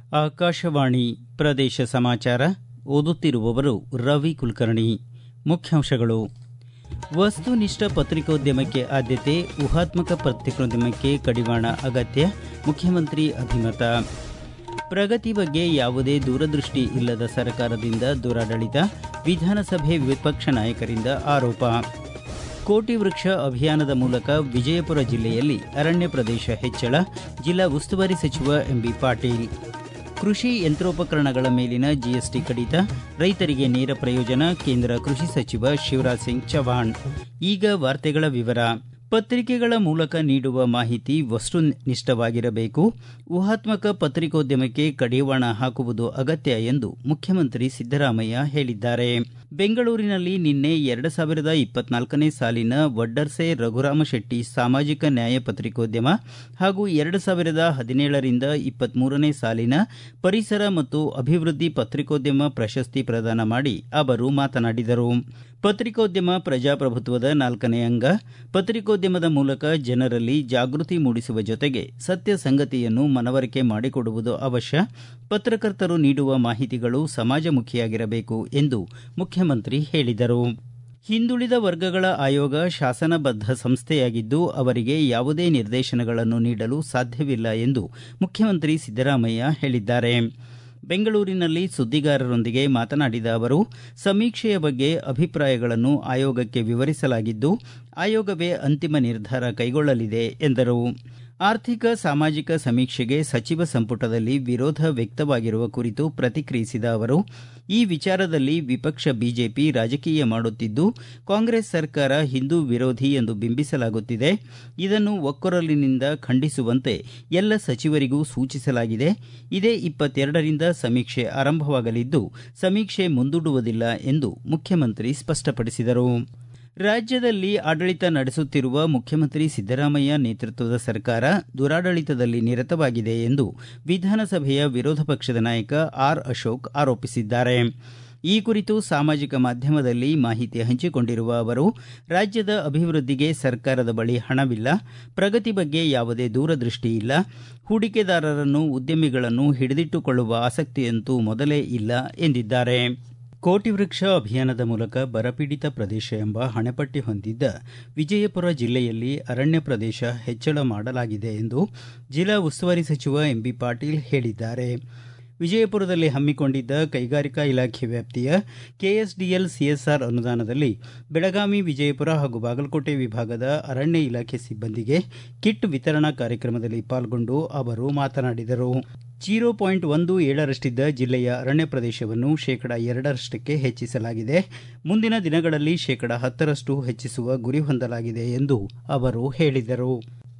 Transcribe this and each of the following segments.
ಆಕಾಶವಾಣಿ ಪ್ರದೇಶ ಸಮಾಚಾರ ಓದುತ್ತಿರುವವರು ರವಿ ಕುಲಕರ್ಣಿ ಮುಖ್ಯಾಂಶಗಳು ವಸ್ತುನಿಷ್ಠ ಪತ್ರಿಕೋದ್ಯಮಕ್ಕೆ ಆದ್ಯತೆ ಊಹಾತ್ಮಕ ಪತ್ರಿಕೋದ್ಯಮಕ್ಕೆ ಕಡಿವಾಣ ಅಗತ್ಯ ಮುಖ್ಯಮಂತ್ರಿ ಅಭಿಮತ ಪ್ರಗತಿ ಬಗ್ಗೆ ಯಾವುದೇ ದೂರದೃಷ್ಟಿ ಇಲ್ಲದ ಸರ್ಕಾರದಿಂದ ದುರಾಡಳಿತ ವಿಧಾನಸಭೆ ವಿಪಕ್ಷ ನಾಯಕರಿಂದ ಆರೋಪ ಕೋಟಿ ವೃಕ್ಷ ಅಭಿಯಾನದ ಮೂಲಕ ವಿಜಯಪುರ ಜಿಲ್ಲೆಯಲ್ಲಿ ಅರಣ್ಯ ಪ್ರದೇಶ ಹೆಚ್ಚಳ ಜಿಲ್ಲಾ ಉಸ್ತುವಾರಿ ಸಚಿವ ಎಂಬಿ ಪಾಟೀಲ್ ಕೃಷಿ ಯಂತ್ರೋಪಕರಣಗಳ ಮೇಲಿನ ಜಿಎಸ್ಟಿ ಕಡಿತ ರೈತರಿಗೆ ನೇರ ಪ್ರಯೋಜನ ಕೇಂದ್ರ ಕೃಷಿ ಸಚಿವ ಶಿವರಾಜ್ ಸಿಂಗ್ ಚೌಹಾಣ್ ಈಗ ವಾರ್ತೆಗಳ ವಿವರ ಪತ್ರಿಕೆಗಳ ಮೂಲಕ ನೀಡುವ ಮಾಹಿತಿ ವಸ್ತುನಿಷ್ಠವಾಗಿರಬೇಕು ಊಹಾತ್ಮಕ ಪತ್ರಿಕೋದ್ಯಮಕ್ಕೆ ಕಡಿವಾಣ ಹಾಕುವುದು ಅಗತ್ಯ ಎಂದು ಮುಖ್ಯಮಂತ್ರಿ ಸಿದ್ದರಾಮಯ್ಯ ಹೇಳಿದ್ದಾರೆ ಬೆಂಗಳೂರಿನಲ್ಲಿ ನಿನ್ನೆ ಎರಡು ಸಾವಿರದ ಇಪ್ಪತ್ನಾಲ್ಕನೇ ಸಾಲಿನ ವಡ್ಡರ್ಸೆ ರಘುರಾಮ ಶೆಟ್ಟಿ ಸಾಮಾಜಿಕ ನ್ಯಾಯ ಪತ್ರಿಕೋದ್ಯಮ ಹಾಗೂ ಎರಡು ಸಾವಿರದ ಹದಿನೇಳರಿಂದ ಇಪ್ಪತ್ಮೂರನೇ ಸಾಲಿನ ಪರಿಸರ ಮತ್ತು ಅಭಿವೃದ್ಧಿ ಪತ್ರಿಕೋದ್ಯಮ ಪ್ರಶಸ್ತಿ ಪ್ರದಾನ ಮಾಡಿ ಅವರು ಮಾತನಾಡಿದರು ಪತ್ರಿಕೋದ್ಯಮ ಪ್ರಜಾಪ್ರಭುತ್ವದ ನಾಲ್ಕನೇ ಅಂಗ ಪತ್ರಿಕೋದ್ಯಮದ ಮೂಲಕ ಜನರಲ್ಲಿ ಜಾಗೃತಿ ಮೂಡಿಸುವ ಜೊತೆಗೆ ಸತ್ಯ ಸಂಗತಿಯನ್ನು ಮನವರಿಕೆ ಮಾಡಿಕೊಡುವುದು ಅವಶ್ಯ ಪತ್ರಕರ್ತರು ನೀಡುವ ಮಾಹಿತಿಗಳು ಸಮಾಜಮುಖಿಯಾಗಿರಬೇಕು ಎಂದು ಮುಖ್ಯಮಂತ್ರಿ ಹೇಳಿದರು ಹಿಂದುಳಿದ ವರ್ಗಗಳ ಆಯೋಗ ಶಾಸನಬದ್ಧ ಸಂಸ್ಥೆಯಾಗಿದ್ದು ಅವರಿಗೆ ಯಾವುದೇ ನಿರ್ದೇಶನಗಳನ್ನು ನೀಡಲು ಸಾಧ್ಯವಿಲ್ಲ ಎಂದು ಮುಖ್ಯಮಂತ್ರಿ ಸಿದ್ದರಾಮಯ್ಯ ಹೇಳಿದ್ದಾರೆ ಬೆಂಗಳೂರಿನಲ್ಲಿ ಸುದ್ದಿಗಾರರೊಂದಿಗೆ ಮಾತನಾಡಿದ ಅವರು ಸಮೀಕ್ಷೆಯ ಬಗ್ಗೆ ಅಭಿಪ್ರಾಯಗಳನ್ನು ಆಯೋಗಕ್ಕೆ ವಿವರಿಸಲಾಗಿದ್ದು ಆಯೋಗವೇ ಅಂತಿಮ ನಿರ್ಧಾರ ಕೈಗೊಳ್ಳಲಿದೆ ಎಂದರು ಆರ್ಥಿಕ ಸಾಮಾಜಿಕ ಸಮೀಕ್ಷೆಗೆ ಸಚಿವ ಸಂಪುಟದಲ್ಲಿ ವಿರೋಧ ವ್ಯಕ್ತವಾಗಿರುವ ಕುರಿತು ಪ್ರತಿಕ್ರಿಯಿಸಿದ ಅವರು ಈ ವಿಚಾರದಲ್ಲಿ ವಿಪಕ್ಷ ಬಿಜೆಪಿ ರಾಜಕೀಯ ಮಾಡುತ್ತಿದ್ದು ಕಾಂಗ್ರೆಸ್ ಸರ್ಕಾರ ಹಿಂದೂ ವಿರೋಧಿ ಎಂದು ಬಿಂಬಿಸಲಾಗುತ್ತಿದೆ ಇದನ್ನು ಒಕ್ಕೊರಲಿನಿಂದ ಖಂಡಿಸುವಂತೆ ಎಲ್ಲ ಸಚಿವರಿಗೂ ಸೂಚಿಸಲಾಗಿದೆ ಇದೇ ಇಪ್ಪತ್ತೆರಡರಿಂದ ಸಮೀಕ್ಷೆ ಆರಂಭವಾಗಲಿದ್ದು ಸಮೀಕ್ಷೆ ಮುಂದೂಡುವುದಿಲ್ಲ ಎಂದು ಮುಖ್ಯಮಂತ್ರಿ ಸ್ಪಷ್ಟಪಡಿಸಿದರು ರಾಜ್ಯದಲ್ಲಿ ಆಡಳಿತ ನಡೆಸುತ್ತಿರುವ ಮುಖ್ಯಮಂತ್ರಿ ಸಿದ್ದರಾಮಯ್ಯ ನೇತೃತ್ವದ ಸರ್ಕಾರ ದುರಾಡಳಿತದಲ್ಲಿ ನಿರತವಾಗಿದೆ ಎಂದು ವಿಧಾನಸಭೆಯ ವಿರೋಧ ಪಕ್ಷದ ನಾಯಕ ಆರ್ ಅಶೋಕ್ ಆರೋಪಿಸಿದ್ದಾರೆ ಈ ಕುರಿತು ಸಾಮಾಜಿಕ ಮಾಧ್ಯಮದಲ್ಲಿ ಮಾಹಿತಿ ಹಂಚಿಕೊಂಡಿರುವ ಅವರು ರಾಜ್ಯದ ಅಭಿವೃದ್ಧಿಗೆ ಸರ್ಕಾರದ ಬಳಿ ಹಣವಿಲ್ಲ ಪ್ರಗತಿ ಬಗ್ಗೆ ಯಾವುದೇ ದೂರದೃಷ್ಟಿ ಇಲ್ಲ ಹೂಡಿಕೆದಾರರನ್ನು ಉದ್ಯಮಿಗಳನ್ನು ಹಿಡಿದಿಟ್ಟುಕೊಳ್ಳುವ ಆಸಕ್ತಿಯಂತೂ ಮೊದಲೇ ಇಲ್ಲ ಎಂದಿದ್ದಾರೆ ಕೋಟಿ ವೃಕ್ಷ ಅಭಿಯಾನದ ಮೂಲಕ ಬರಪೀಡಿತ ಪ್ರದೇಶ ಎಂಬ ಹಣೆಪಟ್ಟಿ ಹೊಂದಿದ್ದ ವಿಜಯಪುರ ಜಿಲ್ಲೆಯಲ್ಲಿ ಅರಣ್ಯ ಪ್ರದೇಶ ಹೆಚ್ಚಳ ಮಾಡಲಾಗಿದೆ ಎಂದು ಜಿಲ್ಲಾ ಉಸ್ತುವಾರಿ ಸಚಿವ ಎಂಬಿ ಪಾಟೀಲ್ ಹೇಳಿದ್ದಾರೆ ವಿಜಯಪುರದಲ್ಲಿ ಹಮ್ಮಿಕೊಂಡಿದ್ದ ಕೈಗಾರಿಕಾ ಇಲಾಖೆ ವ್ಯಾಪ್ತಿಯ ಕೆಎಸ್ಡಿಎಲ್ ಸಿಎಸ್ಆರ್ ಅನುದಾನದಲ್ಲಿ ಬೆಳಗಾವಿ ವಿಜಯಪುರ ಹಾಗೂ ಬಾಗಲಕೋಟೆ ವಿಭಾಗದ ಅರಣ್ಯ ಇಲಾಖೆ ಸಿಬ್ಬಂದಿಗೆ ಕಿಟ್ ವಿತರಣಾ ಕಾರ್ಯಕ್ರಮದಲ್ಲಿ ಪಾಲ್ಗೊಂಡು ಅವರು ಮಾತನಾಡಿದರು ಜೀರೋ ಪಾಯಿಂಟ್ ಒಂದು ಏಳರಷ್ಟಿದ್ದ ಜಿಲ್ಲೆಯ ಅರಣ್ಯ ಪ್ರದೇಶವನ್ನು ಶೇಕಡ ಎರಡರಷ್ಟಕ್ಕೆ ಹೆಚ್ಚಿಸಲಾಗಿದೆ ಮುಂದಿನ ದಿನಗಳಲ್ಲಿ ಶೇಕಡ ಹತ್ತರಷ್ಟು ಹೆಚ್ಚಿಸುವ ಗುರಿ ಹೊಂದಲಾಗಿದೆ ಎಂದು ಅವರು ಹೇಳಿದರು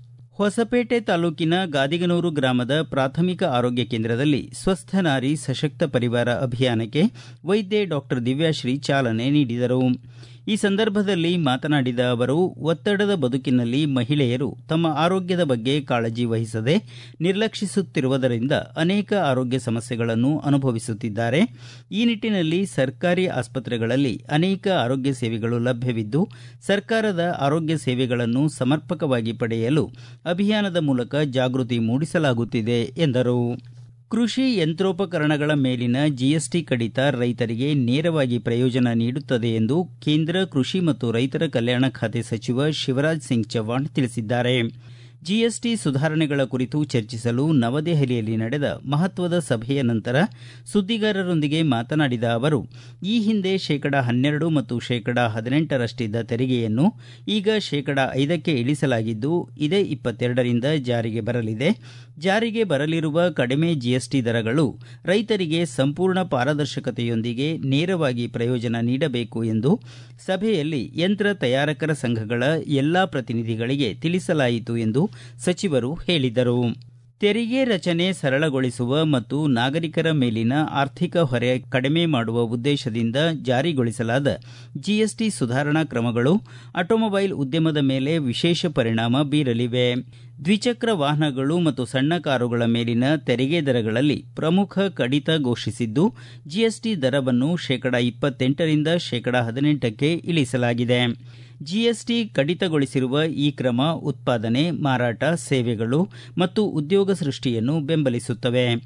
ಹೊಸಪೇಟೆ ತಾಲೂಕಿನ ಗಾದಿಗನೂರು ಗ್ರಾಮದ ಪ್ರಾಥಮಿಕ ಆರೋಗ್ಯ ಕೇಂದ್ರದಲ್ಲಿ ಸ್ವಸ್ಥ ನಾರಿ ಸಶಕ್ತ ಪರಿವಾರ ಅಭಿಯಾನಕ್ಕೆ ವೈದ್ಯೆ ಡಾಕ್ಟರ್ ದಿವ್ಯಾಶ್ರೀ ಚಾಲನೆ ನೀಡಿದರು ಈ ಸಂದರ್ಭದಲ್ಲಿ ಮಾತನಾಡಿದ ಅವರು ಒತ್ತಡದ ಬದುಕಿನಲ್ಲಿ ಮಹಿಳೆಯರು ತಮ್ಮ ಆರೋಗ್ಯದ ಬಗ್ಗೆ ಕಾಳಜಿ ವಹಿಸದೆ ನಿರ್ಲಕ್ಷಿಸುತ್ತಿರುವುದರಿಂದ ಅನೇಕ ಆರೋಗ್ಯ ಸಮಸ್ಯೆಗಳನ್ನು ಅನುಭವಿಸುತ್ತಿದ್ದಾರೆ ಈ ನಿಟ್ಟಿನಲ್ಲಿ ಸರ್ಕಾರಿ ಆಸ್ಪತ್ರೆಗಳಲ್ಲಿ ಅನೇಕ ಆರೋಗ್ಯ ಸೇವೆಗಳು ಲಭ್ಯವಿದ್ದು ಸರ್ಕಾರದ ಆರೋಗ್ಯ ಸೇವೆಗಳನ್ನು ಸಮರ್ಪಕವಾಗಿ ಪಡೆಯಲು ಅಭಿಯಾನದ ಮೂಲಕ ಜಾಗೃತಿ ಮೂಡಿಸಲಾಗುತ್ತಿದೆ ಎಂದರು ಕೃಷಿ ಯಂತ್ರೋಪಕರಣಗಳ ಮೇಲಿನ ಜಿಎಸ್ಟಿ ಕಡಿತ ರೈತರಿಗೆ ನೇರವಾಗಿ ಪ್ರಯೋಜನ ನೀಡುತ್ತದೆ ಎಂದು ಕೇಂದ್ರ ಕೃಷಿ ಮತ್ತು ರೈತರ ಕಲ್ಯಾಣ ಖಾತೆ ಸಚಿವ ಶಿವರಾಜ್ ಸಿಂಗ್ ಚೌಹಾಣ್ ತಿಳಿಸಿದ್ದಾರೆ ಜಿಎಸ್ಟಿ ಸುಧಾರಣೆಗಳ ಕುರಿತು ಚರ್ಚಿಸಲು ನವದೆಹಲಿಯಲ್ಲಿ ನಡೆದ ಮಹತ್ವದ ಸಭೆಯ ನಂತರ ಸುದ್ದಿಗಾರರೊಂದಿಗೆ ಮಾತನಾಡಿದ ಅವರು ಈ ಹಿಂದೆ ಶೇಕಡ ಹನ್ನೆರಡು ಮತ್ತು ಶೇಕಡ ಹದಿನೆಂಟರಷ್ಟಿದ್ದ ತೆರಿಗೆಯನ್ನು ಈಗ ಶೇಕಡ ಐದಕ್ಕೆ ಇಳಿಸಲಾಗಿದ್ದು ಇದೇ ಇಪ್ಪತ್ತೆರಡರಿಂದ ಜಾರಿಗೆ ಬರಲಿದೆ ಜಾರಿಗೆ ಬರಲಿರುವ ಕಡಿಮೆ ಜಿಎಸ್ಟಿ ದರಗಳು ರೈತರಿಗೆ ಸಂಪೂರ್ಣ ಪಾರದರ್ಶಕತೆಯೊಂದಿಗೆ ನೇರವಾಗಿ ಪ್ರಯೋಜನ ನೀಡಬೇಕು ಎಂದು ಸಭೆಯಲ್ಲಿ ಯಂತ್ರ ತಯಾರಕರ ಸಂಘಗಳ ಎಲ್ಲಾ ಪ್ರತಿನಿಧಿಗಳಿಗೆ ತಿಳಿಸಲಾಯಿತು ಎಂದು ಸಚಿವರು ಹೇಳಿದರು ತೆರಿಗೆ ರಚನೆ ಸರಳಗೊಳಿಸುವ ಮತ್ತು ನಾಗರಿಕರ ಮೇಲಿನ ಆರ್ಥಿಕ ಹೊರೆ ಕಡಿಮೆ ಮಾಡುವ ಉದ್ದೇಶದಿಂದ ಜಾರಿಗೊಳಿಸಲಾದ ಜಿಎಸ್ಟಿ ಸುಧಾರಣಾ ಕ್ರಮಗಳು ಆಟೋಮೊಬೈಲ್ ಉದ್ಯಮದ ಮೇಲೆ ವಿಶೇಷ ಪರಿಣಾಮ ಬೀರಲಿವೆ ದ್ವಿಚಕ್ರ ವಾಹನಗಳು ಮತ್ತು ಸಣ್ಣ ಕಾರುಗಳ ಮೇಲಿನ ತೆರಿಗೆ ದರಗಳಲ್ಲಿ ಪ್ರಮುಖ ಕಡಿತ ಘೋಷಿಸಿದ್ದು ಜಿಎಸ್ಟಿ ದರವನ್ನು ಶೇಕಡ ಇಪ್ಪತ್ತೆಂಟರಿಂದ ಶೇಕಡ ಹದಿನೆಂಟಕ್ಕೆ ಇಳಿಸಲಾಗಿದೆ ಜಿಎಸ್ಟಿ ಕಡಿತಗೊಳಿಸಿರುವ ಈ ಕ್ರಮ ಉತ್ಪಾದನೆ ಮಾರಾಟ ಸೇವೆಗಳು ಮತ್ತು ಉದ್ಯೋಗ ಸೃಷ್ಟಿಯನ್ನು ಬೆಂಬಲಿಸುತ್ತವೆ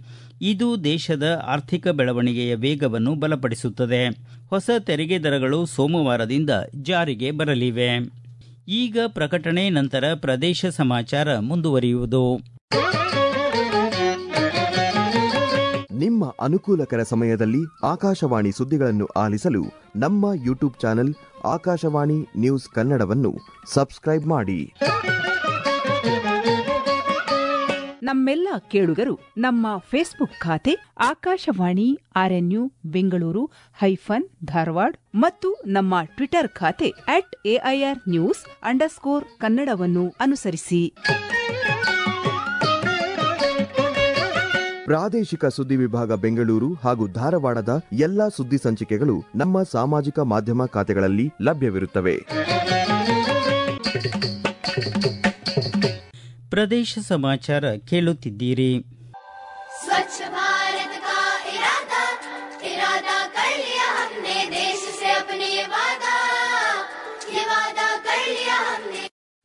ಇದು ದೇಶದ ಆರ್ಥಿಕ ಬೆಳವಣಿಗೆಯ ವೇಗವನ್ನು ಬಲಪಡಿಸುತ್ತದೆ ಹೊಸ ತೆರಿಗೆ ದರಗಳು ಸೋಮವಾರದಿಂದ ಜಾರಿಗೆ ಬರಲಿವೆ ಈಗ ಪ್ರಕಟಣೆ ನಂತರ ಪ್ರದೇಶ ಸಮಾಚಾರ ಮುಂದುವರಿಯುವುದು ನಿಮ್ಮ ಅನುಕೂಲಕರ ಸಮಯದಲ್ಲಿ ಆಕಾಶವಾಣಿ ಸುದ್ದಿಗಳನ್ನು ಆಲಿಸಲು ನಮ್ಮ ಯೂಟ್ಯೂಬ್ ಚಾನೆಲ್ ಆಕಾಶವಾಣಿ ನ್ಯೂಸ್ ಕನ್ನಡವನ್ನು ಸಬ್ಸ್ಕ್ರೈಬ್ ಮಾಡಿ ನಮ್ಮೆಲ್ಲ ಕೇಳುಗರು ನಮ್ಮ ಫೇಸ್ಬುಕ್ ಖಾತೆ ಆಕಾಶವಾಣಿ ಆರ್ಎನ್ಯು ಬೆಂಗಳೂರು ಹೈಫನ್ ಧಾರವಾಡ ಮತ್ತು ನಮ್ಮ ಟ್ವಿಟರ್ ಖಾತೆ ಅಟ್ ಎಐಆರ್ ನ್ಯೂಸ್ ಅಂಡರ್ಸ್ಕೋರ್ ಕನ್ನಡವನ್ನು ಅನುಸರಿಸಿ ಪ್ರಾದೇಶಿಕ ಸುದ್ದಿ ವಿಭಾಗ ಬೆಂಗಳೂರು ಹಾಗೂ ಧಾರವಾಡದ ಎಲ್ಲಾ ಸುದ್ದಿ ಸಂಚಿಕೆಗಳು ನಮ್ಮ ಸಾಮಾಜಿಕ ಮಾಧ್ಯಮ ಖಾತೆಗಳಲ್ಲಿ ಲಭ್ಯವಿರುತ್ತವೆ ಪ್ರದೇಶ ಸಮಾಚಾರ ಕೇಳುತ್ತಿದ್ದೀರಿ स्वच्छ भारत का इरादा इरादा कर लिया हमने देश से अपने ये वादा ये वादा कर लिया हमने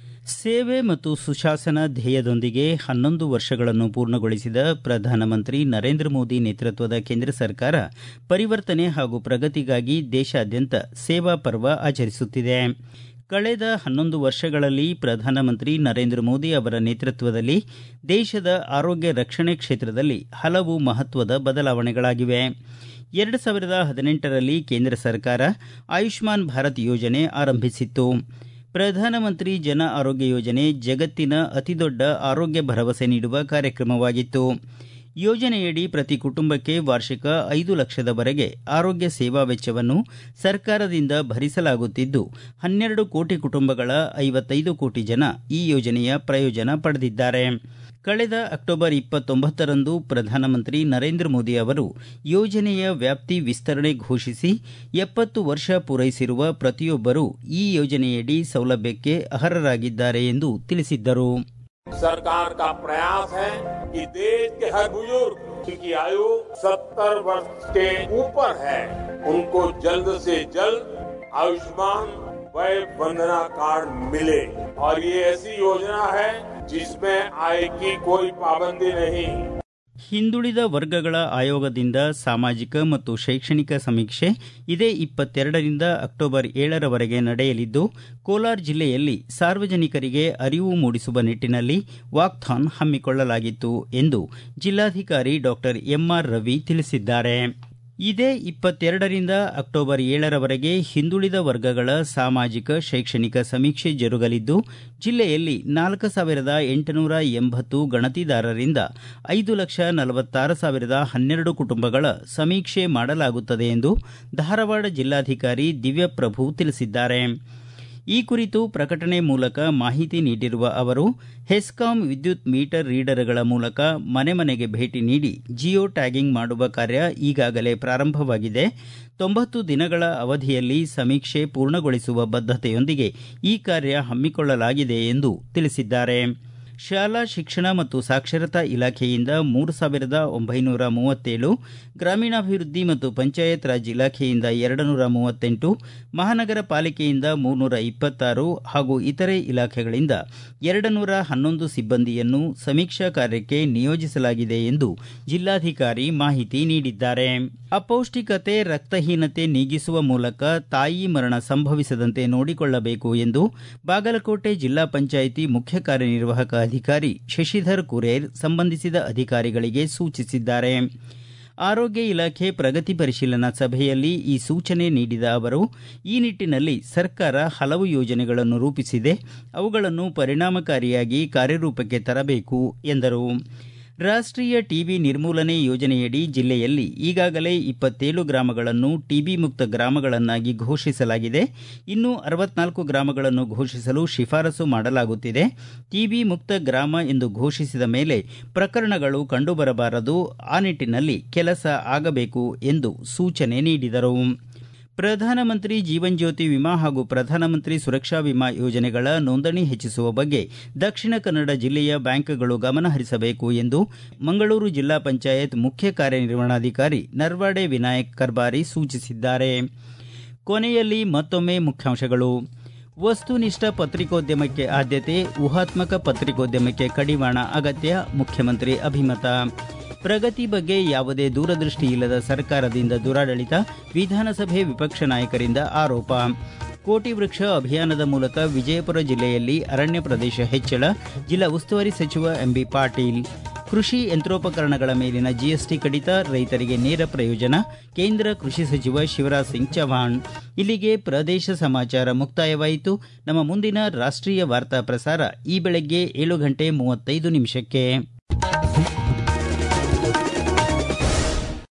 ಸೇವೆ ಮತ್ತು ಸುಶಾಸನ ಧ್ಯೇಯದೊಂದಿಗೆ ಹನ್ನೊಂದು ವರ್ಷಗಳನ್ನು ಪೂರ್ಣಗೊಳಿಸಿದ ಪ್ರಧಾನಮಂತ್ರಿ ನರೇಂದ್ರ ಮೋದಿ ನೇತೃತ್ವದ ಕೇಂದ್ರ ಸರ್ಕಾರ ಪರಿವರ್ತನೆ ಹಾಗೂ ಪ್ರಗತಿಗಾಗಿ ದೇಶಾದ್ಯಂತ ಸೇವಾ ಪರ್ವ ಆಚರಿಸುತ್ತಿದೆ ಕಳೆದ ಹನ್ನೊಂದು ವರ್ಷಗಳಲ್ಲಿ ಪ್ರಧಾನಮಂತ್ರಿ ನರೇಂದ್ರ ಮೋದಿ ಅವರ ನೇತೃತ್ವದಲ್ಲಿ ದೇಶದ ಆರೋಗ್ಯ ರಕ್ಷಣೆ ಕ್ಷೇತ್ರದಲ್ಲಿ ಹಲವು ಮಹತ್ವದ ಬದಲಾವಣೆಗಳಾಗಿವೆ ಎರಡು ಸಾವಿರದ ಹದಿನೆಂಟರಲ್ಲಿ ಕೇಂದ್ರ ಸರ್ಕಾರ ಆಯುಷ್ಮಾನ್ ಭಾರತ್ ಯೋಜನೆ ಆರಂಭಿಸಿತ್ತು ಪ್ರಧಾನಮಂತ್ರಿ ಜನ ಆರೋಗ್ಯ ಯೋಜನೆ ಜಗತ್ತಿನ ಅತಿದೊಡ್ಡ ಆರೋಗ್ಯ ಭರವಸೆ ನೀಡುವ ಕಾರ್ಯಕ್ರಮವಾಗಿತ್ತು ಯೋಜನೆಯಡಿ ಪ್ರತಿ ಕುಟುಂಬಕ್ಕೆ ವಾರ್ಷಿಕ ಐದು ಲಕ್ಷದವರೆಗೆ ಆರೋಗ್ಯ ಸೇವಾ ವೆಚ್ಚವನ್ನು ಸರ್ಕಾರದಿಂದ ಭರಿಸಲಾಗುತ್ತಿದ್ದು ಹನ್ನೆರಡು ಕೋಟಿ ಕುಟುಂಬಗಳ ಐವತ್ತೈದು ಕೋಟಿ ಜನ ಈ ಯೋಜನೆಯ ಪ್ರಯೋಜನ ಪಡೆದಿದ್ದಾರೆ ಕಳೆದ ಅಕ್ಟೋಬರ್ ಇಪ್ಪತ್ತೊಂಬತ್ತರಂದು ಪ್ರಧಾನಮಂತ್ರಿ ನರೇಂದ್ರ ಮೋದಿ ಅವರು ಯೋಜನೆಯ ವ್ಯಾಪ್ತಿ ವಿಸ್ತರಣೆ ಘೋಷಿಸಿ ಎಪ್ಪತ್ತು ವರ್ಷ ಪೂರೈಸಿರುವ ಪ್ರತಿಯೊಬ್ಬರೂ ಈ ಯೋಜನೆಯಡಿ ಸೌಲಭ್ಯಕ್ಕೆ ಅರ್ಹರಾಗಿದ್ದಾರೆ ಎಂದು ತಿಳಿಸಿದ್ದರು सरकार का प्रयास है कि देश के हर बुजुर्ग जिनकी आयु 70 वर्ष के ऊपर है उनको जल्द से जल्द आयुष्मान वय वंदना कार्ड मिले और ये ऐसी योजना है जिसमें आय की कोई पाबंदी नहीं ಹಿಂದುಳಿದ ವರ್ಗಗಳ ಆಯೋಗದಿಂದ ಸಾಮಾಜಿಕ ಮತ್ತು ಶೈಕ್ಷಣಿಕ ಸಮೀಕ್ಷೆ ಇದೇ ಇಪ್ಪತ್ತೆರಡರಿಂದ ಅಕ್ಟೋಬರ್ ಏಳರವರೆಗೆ ನಡೆಯಲಿದ್ದು ಕೋಲಾರ ಜಿಲ್ಲೆಯಲ್ಲಿ ಸಾರ್ವಜನಿಕರಿಗೆ ಅರಿವು ಮೂಡಿಸುವ ನಿಟ್ಟಿನಲ್ಲಿ ವಾಕ್ಥಾನ್ ಹಮ್ಮಿಕೊಳ್ಳಲಾಗಿತ್ತು ಎಂದು ಜಿಲ್ಲಾಧಿಕಾರಿ ಡಾಕ್ಟರ್ ಎಂಆರ್ ರವಿ ತಿಳಿಸಿದ್ದಾರೆ ಇದೇ ಇಪ್ಪತ್ತೆರಡರಿಂದ ಅಕ್ಟೋಬರ್ ಏಳರವರೆಗೆ ಹಿಂದುಳಿದ ವರ್ಗಗಳ ಸಾಮಾಜಿಕ ಶೈಕ್ಷಣಿಕ ಸಮೀಕ್ಷೆ ಜರುಗಲಿದ್ದು ಜಿಲ್ಲೆಯಲ್ಲಿ ನಾಲ್ಕು ಸಾವಿರದ ಎಂಟುನೂರ ಎಂಬತ್ತು ಗಣತಿದಾರರಿಂದ ಐದು ಲಕ್ಷ ನಲವತ್ತಾರು ಸಾವಿರದ ಹನ್ನೆರಡು ಕುಟುಂಬಗಳ ಸಮೀಕ್ಷೆ ಮಾಡಲಾಗುತ್ತದೆ ಎಂದು ಧಾರವಾಡ ಜಿಲ್ಲಾಧಿಕಾರಿ ದಿವ್ಯಪ್ರಭು ತಿಳಿಸಿದ್ದಾರೆ ಈ ಕುರಿತು ಪ್ರಕಟಣೆ ಮೂಲಕ ಮಾಹಿತಿ ನೀಡಿರುವ ಅವರು ಹೆಸ್ಕಾಂ ವಿದ್ಯುತ್ ಮೀಟರ್ ರೀಡರ್ಗಳ ಮೂಲಕ ಮನೆ ಮನೆಗೆ ಭೇಟಿ ನೀಡಿ ಜಿಯೋ ಟ್ಯಾಗಿಂಗ್ ಮಾಡುವ ಕಾರ್ಯ ಈಗಾಗಲೇ ಪ್ರಾರಂಭವಾಗಿದೆ ತೊಂಬತ್ತು ದಿನಗಳ ಅವಧಿಯಲ್ಲಿ ಸಮೀಕ್ಷೆ ಪೂರ್ಣಗೊಳಿಸುವ ಬದ್ಧತೆಯೊಂದಿಗೆ ಈ ಕಾರ್ಯ ಹಮ್ಮಿಕೊಳ್ಳಲಾಗಿದೆ ಎಂದು ತಿಳಿಸಿದ್ದಾರೆ ಶಾಲಾ ಶಿಕ್ಷಣ ಮತ್ತು ಸಾಕ್ಷರತಾ ಇಲಾಖೆಯಿಂದ ಮೂರು ಸಾವಿರದ ಒಂಬೈನೂರ ಮೂವತ್ತೇಳು ಗ್ರಾಮೀಣಾಭಿವೃದ್ಧಿ ಮತ್ತು ಪಂಚಾಯತ್ ರಾಜ್ ಇಲಾಖೆಯಿಂದ ಎರಡು ನೂರ ಮೂವತ್ತೆಂಟು ಮಹಾನಗರ ಪಾಲಿಕೆಯಿಂದ ಮೂರ್ನೂರ ಇಪ್ಪತ್ತಾರು ಹಾಗೂ ಇತರೆ ಇಲಾಖೆಗಳಿಂದ ಎರಡು ನೂರ ಹನ್ನೊಂದು ಸಿಬ್ಬಂದಿಯನ್ನು ಸಮೀಕ್ಷಾ ಕಾರ್ಯಕ್ಕೆ ನಿಯೋಜಿಸಲಾಗಿದೆ ಎಂದು ಜಿಲ್ಲಾಧಿಕಾರಿ ಮಾಹಿತಿ ನೀಡಿದ್ದಾರೆ ಅಪೌಷ್ಟಿಕತೆ ರಕ್ತಹೀನತೆ ನೀಗಿಸುವ ಮೂಲಕ ತಾಯಿ ಮರಣ ಸಂಭವಿಸದಂತೆ ನೋಡಿಕೊಳ್ಳಬೇಕು ಎಂದು ಬಾಗಲಕೋಟೆ ಜಿಲ್ಲಾ ಪಂಚಾಯಿತಿ ಮುಖ್ಯ ಕಾರ್ಯನಿರ್ವಾಹಕ ಅಧಿಕಾರಿ ಶಶಿಧರ್ ಕುರೇರ್ ಸಂಬಂಧಿಸಿದ ಅಧಿಕಾರಿಗಳಿಗೆ ಸೂಚಿಸಿದ್ದಾರೆ ಆರೋಗ್ಯ ಇಲಾಖೆ ಪ್ರಗತಿ ಪರಿಶೀಲನಾ ಸಭೆಯಲ್ಲಿ ಈ ಸೂಚನೆ ನೀಡಿದ ಅವರು ಈ ನಿಟ್ಟಿನಲ್ಲಿ ಸರ್ಕಾರ ಹಲವು ಯೋಜನೆಗಳನ್ನು ರೂಪಿಸಿದೆ ಅವುಗಳನ್ನು ಪರಿಣಾಮಕಾರಿಯಾಗಿ ಕಾರ್ಯರೂಪಕ್ಕೆ ತರಬೇಕು ಎಂದರು ರಾಷ್ಟೀಯ ಟಿಬಿ ನಿರ್ಮೂಲನೆ ಯೋಜನೆಯಡಿ ಜಿಲ್ಲೆಯಲ್ಲಿ ಈಗಾಗಲೇ ಇಪ್ಪತ್ತೇಳು ಗ್ರಾಮಗಳನ್ನು ಟಿಬಿ ಮುಕ್ತ ಗ್ರಾಮಗಳನ್ನಾಗಿ ಘೋಷಿಸಲಾಗಿದೆ ಇನ್ನು ಅರವತ್ನಾಲ್ಕು ಗ್ರಾಮಗಳನ್ನು ಘೋಷಿಸಲು ಶಿಫಾರಸು ಮಾಡಲಾಗುತ್ತಿದೆ ಟಿಬಿ ಮುಕ್ತ ಗ್ರಾಮ ಎಂದು ಘೋಷಿಸಿದ ಮೇಲೆ ಪ್ರಕರಣಗಳು ಕಂಡುಬರಬಾರದು ಆ ನಿಟ್ಟಿನಲ್ಲಿ ಕೆಲಸ ಆಗಬೇಕು ಎಂದು ಸೂಚನೆ ನೀಡಿದರು ಪ್ರಧಾನಮಂತ್ರಿ ಜೀವನ್ ಜ್ಯೋತಿ ವಿಮಾ ಹಾಗೂ ಪ್ರಧಾನಮಂತ್ರಿ ಸುರಕ್ಷಾ ವಿಮಾ ಯೋಜನೆಗಳ ನೋಂದಣಿ ಹೆಚ್ಚಿಸುವ ಬಗ್ಗೆ ದಕ್ಷಿಣ ಕನ್ನಡ ಜಿಲ್ಲೆಯ ಬ್ಯಾಂಕ್ಗಳು ಗಮನ ಹರಿಸಬೇಕು ಎಂದು ಮಂಗಳೂರು ಜಿಲ್ಲಾ ಪಂಚಾಯತ್ ಮುಖ್ಯ ಕಾರ್ಯನಿರ್ವಹಣಾಧಿಕಾರಿ ನರ್ವಾಡೆ ವಿನಾಯಕ್ ಕರ್ಬಾರಿ ಸೂಚಿಸಿದ್ದಾರೆ ಕೊನೆಯಲ್ಲಿ ಮತ್ತೊಮ್ಮೆ ಮುಖ್ಯಾಂಶಗಳು ವಸ್ತುನಿಷ್ಠ ಪತ್ರಿಕೋದ್ಯಮಕ್ಕೆ ಆದ್ಯತೆ ಊಹಾತ್ಮಕ ಪತ್ರಿಕೋದ್ಯಮಕ್ಕೆ ಕಡಿವಾಣ ಅಗತ್ಯ ಮುಖ್ಯಮಂತ್ರಿ ಅಭಿಮತ ಪ್ರಗತಿ ಬಗ್ಗೆ ಯಾವುದೇ ದೂರದೃಷ್ಟಿ ಇಲ್ಲದ ಸರ್ಕಾರದಿಂದ ದುರಾಡಳಿತ ವಿಧಾನಸಭೆ ವಿಪಕ್ಷ ನಾಯಕರಿಂದ ಆರೋಪ ಕೋಟಿ ವೃಕ್ಷ ಅಭಿಯಾನದ ಮೂಲಕ ವಿಜಯಪುರ ಜಿಲ್ಲೆಯಲ್ಲಿ ಅರಣ್ಯ ಪ್ರದೇಶ ಹೆಚ್ಚಳ ಜಿಲ್ಲಾ ಉಸ್ತುವಾರಿ ಸಚಿವ ಎಂಬಿ ಪಾಟೀಲ್ ಕೃಷಿ ಯಂತ್ರೋಪಕರಣಗಳ ಮೇಲಿನ ಜಿಎಸ್ಟಿ ಕಡಿತ ರೈತರಿಗೆ ನೇರ ಪ್ರಯೋಜನ ಕೇಂದ್ರ ಕೃಷಿ ಸಚಿವ ಶಿವರಾಜ್ ಸಿಂಗ್ ಚೌಹಾಣ್ ಇಲ್ಲಿಗೆ ಪ್ರದೇಶ ಸಮಾಚಾರ ಮುಕ್ತಾಯವಾಯಿತು ನಮ್ಮ ಮುಂದಿನ ರಾಷ್ಟ್ರೀಯ ವಾರ್ತಾ ಪ್ರಸಾರ ಈ ಬೆಳಗ್ಗೆ ಏಳು ಗಂಟೆ ಮೂವತ್ತೈದು ನಿಮಿಷಕ್ಕೆ